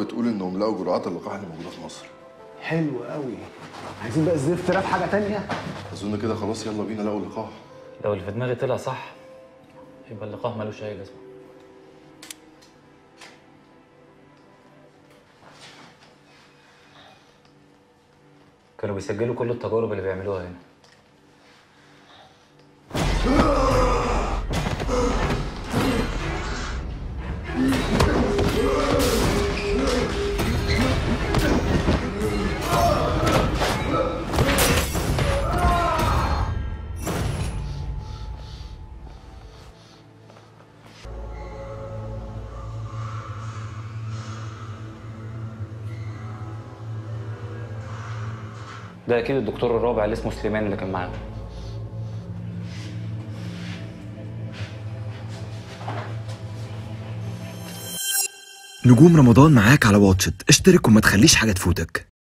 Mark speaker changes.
Speaker 1: بتقول انهم لقوا جرعات اللقاح اللي موجوده في مصر
Speaker 2: حلو قوي عايزين بقى الزفت ده في حاجه تانية
Speaker 1: اظن كده خلاص يلا بينا لقوا اللقاح
Speaker 3: لو اللي في دماغي طلع صح يبقى اللقاح ملوش اي لازمه كانوا بيسجلوا كل التجارب اللي بيعملوها هنا ده اكيد الدكتور الرابع اللي اسمه سليمان اللي كان معاهم
Speaker 4: نجوم رمضان معاك على واتشت اشترك وما تخليش حاجة تفوتك